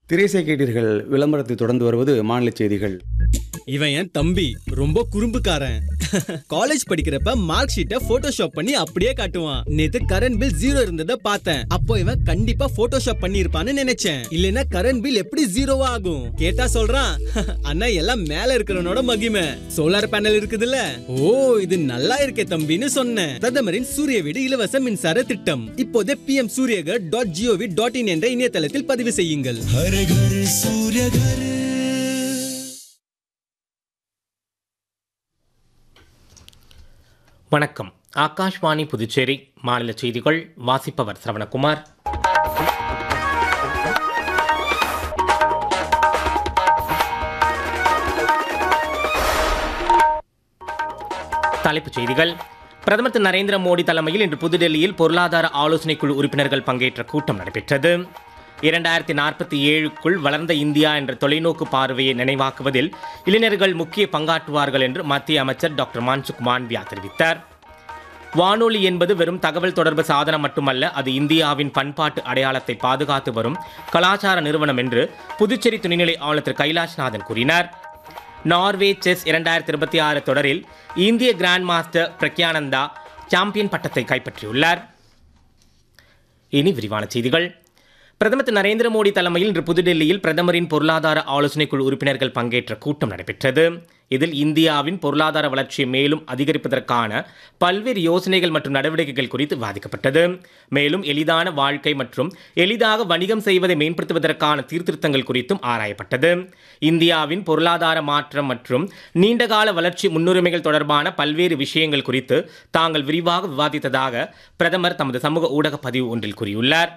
திரைசை கேட்டீர்கள் விளம்பரத்தை தொடர்ந்து வருவது மாநில செய்திகள் இவன் என் தம்பி ரொம்ப குறும்புக்காரன் காலேஜ் படிக்கிறப்ப மார்க் ஷீட்டை போட்டோஷாப் பண்ணி அப்படியே காட்டுவான் நேத்து கரண்ட் பில் ஜீரோ இருந்ததை பார்த்தேன் அப்போ இவன் கண்டிப்பா போட்டோஷாப் பண்ணி இருப்பான்னு நினைச்சேன் இல்லைன்னா கரண்ட் பில் எப்படி ஜீரோவா ஆகும் கேட்டா சொல்றான் அண்ணா எல்லாம் மேல இருக்கிறவனோட மகிமை சோலார் பேனல் இருக்குதுல்ல ஓ இது நல்லா இருக்கே தம்பின்னு சொன்னேன் பிரதமரின் சூரிய வீடு இலவச மின்சார திட்டம் இப்போதே PM Suryaghar dot GOV dot in என்ற இணையதளத்தில் பதிவு செய்யுங்கள் हर घर सूर्य घर வணக்கம் ஆகாஷ்வாணி புதுச்சேரி மாநில செய்திகள் வாசிப்பவர் சரவணகுமார் தலைப்புச் செய்திகள் பிரதமர் திரு நரேந்திர மோடி தலைமையில் இன்று புதுடெல்லியில் பொருளாதார ஆலோசனைக்குழு உறுப்பினர்கள் பங்கேற்ற கூட்டம் நடைபெற்றது இரண்டாயிரத்தி நாற்பத்தி ஏழுக்குள் வளர்ந்த இந்தியா என்ற தொலைநோக்கு பார்வையை நினைவாக்குவதில் இளைஞர்கள் முக்கிய பங்காற்றுவார்கள் என்று மத்திய அமைச்சர் டாக்டர் மான்சுக் மாண்பியா தெரிவித்தார் வானொலி என்பது வெறும் தகவல் தொடர்பு சாதனம் மட்டுமல்ல அது இந்தியாவின் பண்பாட்டு அடையாளத்தை பாதுகாத்து வரும் கலாச்சார நிறுவனம் என்று புதுச்சேரி துணைநிலை ஆளுநர் திரு கைலாஷ்நாதன் கூறினார் நார்வே செஸ் இரண்டாயிரத்தி இருபத்தி ஆறு தொடரில் இந்திய கிராண்ட் மாஸ்டர் பிரக்யானந்தா சாம்பியன் பட்டத்தை கைப்பற்றியுள்ளார் இனி விரிவான செய்திகள் பிரதமர் திரு நரேந்திர மோடி தலைமையில் இன்று புதுடெல்லியில் பிரதமரின் பொருளாதார ஆலோசனைக்குழு உறுப்பினர்கள் பங்கேற்ற கூட்டம் நடைபெற்றது இதில் இந்தியாவின் பொருளாதார வளர்ச்சியை மேலும் அதிகரிப்பதற்கான பல்வேறு யோசனைகள் மற்றும் நடவடிக்கைகள் குறித்து விவாதிக்கப்பட்டது மேலும் எளிதான வாழ்க்கை மற்றும் எளிதாக வணிகம் செய்வதை மேம்படுத்துவதற்கான சீர்திருத்தங்கள் குறித்தும் ஆராயப்பட்டது இந்தியாவின் பொருளாதார மாற்றம் மற்றும் நீண்டகால வளர்ச்சி முன்னுரிமைகள் தொடர்பான பல்வேறு விஷயங்கள் குறித்து தாங்கள் விரிவாக விவாதித்ததாக பிரதமர் தமது சமூக ஊடக பதிவு ஒன்றில் கூறியுள்ளார்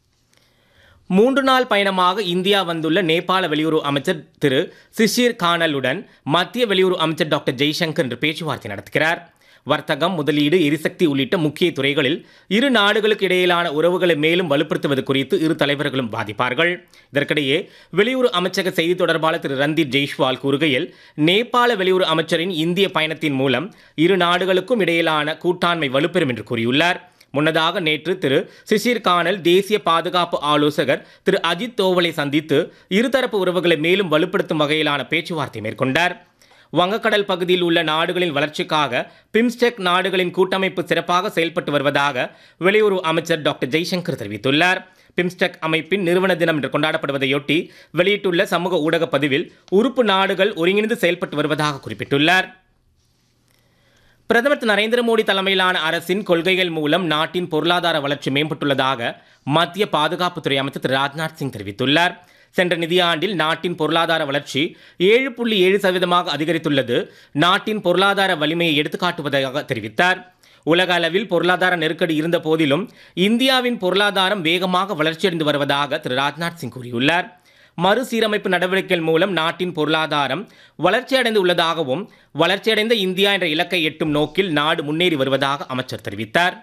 மூன்று நாள் பயணமாக இந்தியா வந்துள்ள நேபாள வெளியுறவு அமைச்சர் திரு சிஷிர் கானலுடன் மத்திய வெளியுறவு அமைச்சர் டாக்டர் ஜெய்சங்கர் இன்று பேச்சுவார்த்தை நடத்துகிறார் வர்த்தகம் முதலீடு எரிசக்தி உள்ளிட்ட முக்கிய துறைகளில் இரு நாடுகளுக்கு இடையிலான உறவுகளை மேலும் வலுப்படுத்துவது குறித்து இரு தலைவர்களும் வாதிப்பார்கள் இதற்கிடையே வெளியுறவு அமைச்சக செய்தி தொடர்பாளர் திரு ரந்தீப் ஜெய்ஷ்வால் கூறுகையில் நேபாள வெளியுறவு அமைச்சரின் இந்திய பயணத்தின் மூலம் இரு நாடுகளுக்கும் இடையிலான கூட்டாண்மை வலுப்பெறும் என்று கூறியுள்ளார் முன்னதாக நேற்று திரு சிசிர் கானல் தேசிய பாதுகாப்பு ஆலோசகர் திரு அஜித் தோவலை சந்தித்து இருதரப்பு உறவுகளை மேலும் வலுப்படுத்தும் வகையிலான பேச்சுவார்த்தை மேற்கொண்டார் வங்கக்கடல் பகுதியில் உள்ள நாடுகளின் வளர்ச்சிக்காக பிம்ஸ்டெக் நாடுகளின் கூட்டமைப்பு சிறப்பாக செயல்பட்டு வருவதாக வெளியுறவு அமைச்சர் டாக்டர் ஜெய்சங்கர் தெரிவித்துள்ளார் பிம்ஸ்டெக் அமைப்பின் நிறுவன தினம் இன்று கொண்டாடப்படுவதையொட்டி வெளியிட்டுள்ள சமூக ஊடக பதிவில் உறுப்பு நாடுகள் ஒருங்கிணைந்து செயல்பட்டு வருவதாக குறிப்பிட்டுள்ளார் பிரதமர் திரு நரேந்திர மோடி தலைமையிலான அரசின் கொள்கைகள் மூலம் நாட்டின் பொருளாதார வளர்ச்சி மேம்பட்டுள்ளதாக மத்திய பாதுகாப்புத்துறை அமைச்சர் திரு ராஜ்நாத் சிங் தெரிவித்துள்ளார் சென்ற நிதியாண்டில் நாட்டின் பொருளாதார வளர்ச்சி ஏழு புள்ளி ஏழு சதவீதமாக அதிகரித்துள்ளது நாட்டின் பொருளாதார வலிமையை எடுத்துக்காட்டுவதாக தெரிவித்தார் உலக அளவில் பொருளாதார நெருக்கடி இருந்த போதிலும் இந்தியாவின் பொருளாதாரம் வேகமாக வளர்ச்சியடைந்து வருவதாக திரு ராஜ்நாத் சிங் கூறியுள்ளார் மறுசீரமைப்பு நடவடிக்கைகள் மூலம் நாட்டின் பொருளாதாரம் வளர்ச்சியடைந்து உள்ளதாகவும் வளர்ச்சியடைந்த இந்தியா என்ற இலக்கை எட்டும் நோக்கில் நாடு முன்னேறி வருவதாக அமைச்சர் தெரிவித்தார்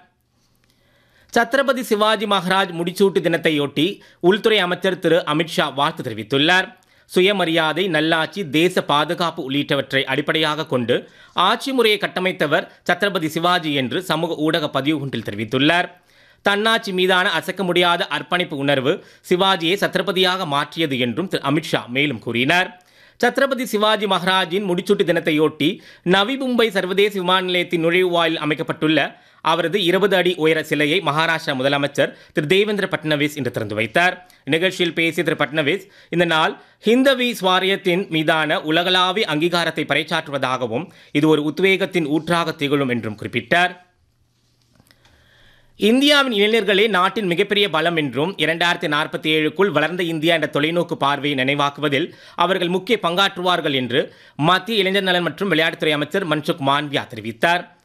சத்ரபதி சிவாஜி மகாராஜ் முடிசூட்டு தினத்தையொட்டி உள்துறை அமைச்சர் திரு அமித்ஷா வாழ்த்து தெரிவித்துள்ளார் சுயமரியாதை நல்லாட்சி தேச பாதுகாப்பு உள்ளிட்டவற்றை அடிப்படையாக கொண்டு ஆட்சி முறையை கட்டமைத்தவர் சத்ரபதி சிவாஜி என்று சமூக ஊடக பதிவு ஒன்றில் தெரிவித்துள்ளார் தன்னாட்சி மீதான அசைக்க முடியாத அர்ப்பணிப்பு உணர்வு சிவாஜியை சத்ரபதியாக மாற்றியது என்றும் திரு அமித்ஷா மேலும் கூறினார் சத்ரபதி சிவாஜி மகாராஜின் முடிச்சூட்டு தினத்தையொட்டி நவி மும்பை சர்வதேச விமான நிலையத்தின் நுழைவாயில் அமைக்கப்பட்டுள்ள அவரது இருபது அடி உயர சிலையை மகாராஷ்டிரா முதலமைச்சர் திரு தேவேந்திர பட்னவிஸ் இன்று திறந்து வைத்தார் நிகழ்ச்சியில் பேசிய திரு பட்னவிஸ் இந்த நாள் ஹிந்தவி ஸ்வாரியத்தின் மீதான உலகளாவிய அங்கீகாரத்தை பறைசாற்றுவதாகவும் இது ஒரு உத்வேகத்தின் ஊற்றாக திகழும் என்றும் குறிப்பிட்டார் இந்தியாவின் இளைஞர்களே நாட்டின் மிகப்பெரிய பலம் என்றும் இரண்டாயிரத்தி நாற்பத்தி ஏழுக்குள் வளர்ந்த இந்தியா என்ற தொலைநோக்கு பார்வையை நினைவாக்குவதில் அவர்கள் முக்கிய பங்காற்றுவார்கள் என்று மத்திய இளைஞர் நலன் மற்றும் விளையாட்டுத்துறை அமைச்சர் மன்சுக் மாண்வியா தெரிவித்தார்